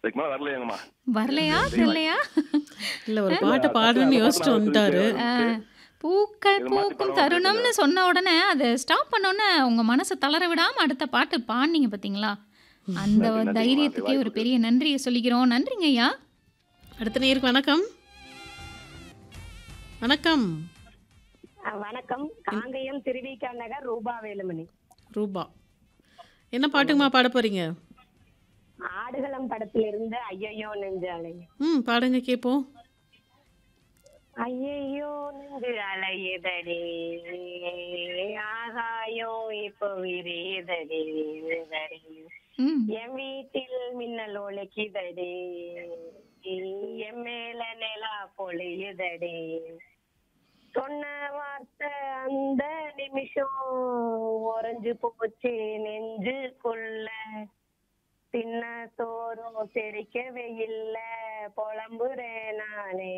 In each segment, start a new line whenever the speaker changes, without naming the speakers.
இதுக்கு மேல வரலையாங்கம்மா
வரலையா தெரியலையா
இல்ல ஒரு பாட்டை பாடணும்னு யோசிச்சுட்டு வந்துட்டாரு
ஆ, பூக்கள்
இது மாதிரி
பூக்கும்
படம்
தருணம்னு சொன்ன உடனே அதை ஸ்டாப் பண்ணோன்னே உங்க மனசை தளர விடாம அடுத்த பாட்டு பாடினீங்க பாத்தீங்களா அந்த
நன்றி, நன்றிம்மா.
தைரியத்துக்கே ஒரு பெரிய நன்றியை சொல்லிக்கிறோம் நன்றிங்க ஐயா
அடுத்த நேருக்கு வணக்கம் வணக்கம்
அஹ் வணக்கம் காங்கயம் திருவிக்கா நகர் ரூபா வேலுமணி
ரூபா என்ன பாட்டுங்கம்மா பாட போறீங்க
ஆடுகளம் படத்திலிருந்து ஐயையோ நெஞ்சாலை
ம் பாடுங்க கேட்போம்
ஐயையோ நெஞ்சு அலையுதடி ஆகாயோ இப்போ விரியுதடி விரியுதடி.
ம்
என் வீட்டில் மின்னல் ஒழிக்குதடி என் மேல நிலா பொழியுதடி சொன்ன வார்த்தை அந்த நிமிஷம் உறைஞ்சு போச்சு நெஞ்சுக்குள்ள தின்ன சோறும் தெரிக்கவே இல்ல புலம்புறேன் நானே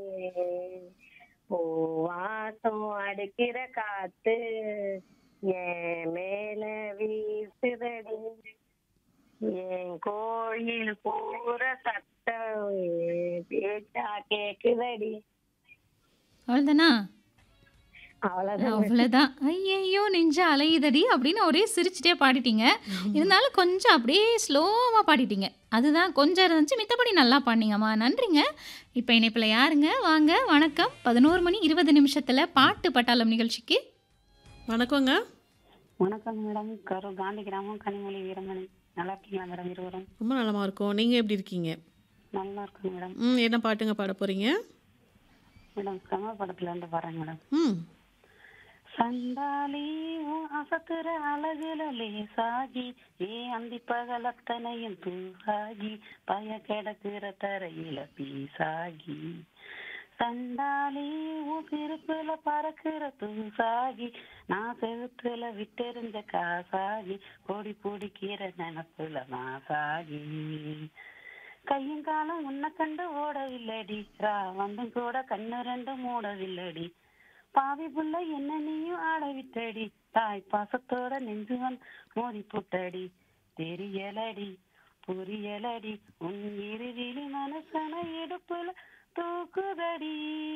பூவாசம் அடிக்கிற காத்து என் மேல வீசுதடி என் கோயில் பூர சத்தம் என் பேச்சா கேக்குதடி
அவ்வளோதானா
அவ்வளவுதான்
அவ்வளோதான் ஐயையோ நெஞ்ச அலையுதடி அப்படின்னு ஒரே சிரிச்சுட்டே பாடிட்டீங்க இருந்தாலும் கொஞ்சம் அப்படியே ஸ்லோவாக பாடிட்டீங்க அதுதான் கொஞ்சம் இருந்துச்சு மித்தபடி நல்லா பாடினீங்கம்மா நன்றிங்க இப்போ இணைப்பில் யாருங்க வாங்க வணக்கம் பதினோரு மணி இருபது நிமிஷத்தில் பாட்டு பட்டாளம் நிகழ்ச்சிக்கு
வணக்கங்க
வணக்கம் மேடம் கரு காந்தி கிராமம் கனிமொழி வீரமணி நல்லா இருக்கீங்களா மேடம் இருவரும்
ரொம்ப நலமா இருக்கோம் நீங்க எப்படி இருக்கீங்க
நல்லா இருக்கும் மேடம்
ம் என்ன பாட்டுங்க பாட போறீங்க
மேடம் கமல் படத்துல இருந்து பாருங்க மேடம்
ம்
சண்டாலி உன் அசத்துற அழகுல லேசாகி ஏ அந்தி பகலத்தனையும் தூசாகி பய கிடக்குற தரையில பீசாகி சண்டாலி உன் சிரிப்புல பறக்குற தூசாகி நான் செவுத்துல விட்டெறிஞ்ச காசாகி கொடி பிடிக்கிற நினப்புல மாசாகி கையும் காலம் உன்னை கண்டு ஓடவில்லடி ரா வந்தும் கூட கண்ணு ரெண்டு மூடவில்லடி பாவி புள்ள என்ன நீயும் ஆட விட்டடி தாய் பாசத்தோட நெஞ்சு வந்து மோதி புட்டடி தெரியலடி புரியலடி உன் இருவிழி மனசன இடுப்புல தூக்குதடி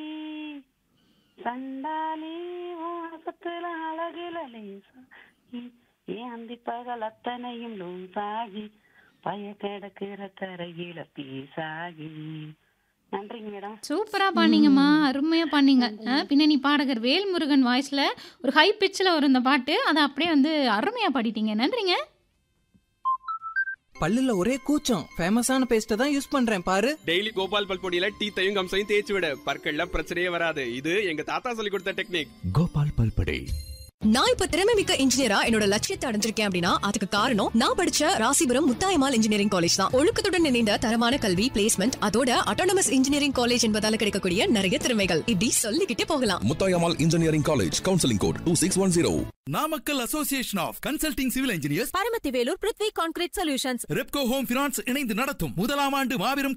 சண்டாலி வாசத்துல அழகுல லேசாகி ஏன் அந்தி பகல் அத்தனையும் லூசாகி பய கிடக்கிற தரையில பீசாகி நன்றிங்க மேடம்
சூப்பராக பாடினீங்கம்மா அருமையாக பாடினீங்க ஆ, பின்னணி பாடகர் வேல்முருகன் வாய்ஸில் ஒரு ஹை பிச்சில் வரும் இந்த பாட்டு அதை அப்படியே வந்து அருமையாக பாடிட்டீங்க நன்றிங்க
பல்லுல ஒரே கூச்சம் ஃபேமஸான பேஸ்ட்டை தான் யூஸ் பண்றேன் பாரு
டெய்லி கோபால் பல் பொடியில டீத்தையும் கம்சையும் தேய்ச்சி விட பற்கள்ல பிரச்சனையே வராது இது எங்க தாத்தா சொல்லி கொடுத்த டெக்னிக்
கோபால் பல்படை
நான் இப்ப திறமை மிக்க இன்ஜினியரா என்னோட லட்சியத்தை அடைஞ்சிருக்கேன் அப்படின்னா அதுக்கு காரணம் நான் படிச்ச ராசிபுரம் முத்தாயமால் இன்ஜினியரிங் காலேஜ் தான் ஒழுக்கத்துடன் இணைந்த தரமான கல்வி பிளேஸ்மெண்ட் அதோட அட்டானமஸ் இன்ஜினியரிங் காலேஜ் என்பதால கிடைக்கக்கூடிய நிறைய திறமைகள் இப்படி சொல்லிக்கிட்டே போகலாம்
Muthayammal Engineering College counselling code two six one zero
Namakkal Association of Consulting Civil Engineers
Paramathi Velur Prithvi Concrete Solutions
Repco Home Finance இணைந்து நடத்தும் முதலாம் ஆண்டு மாபெரும்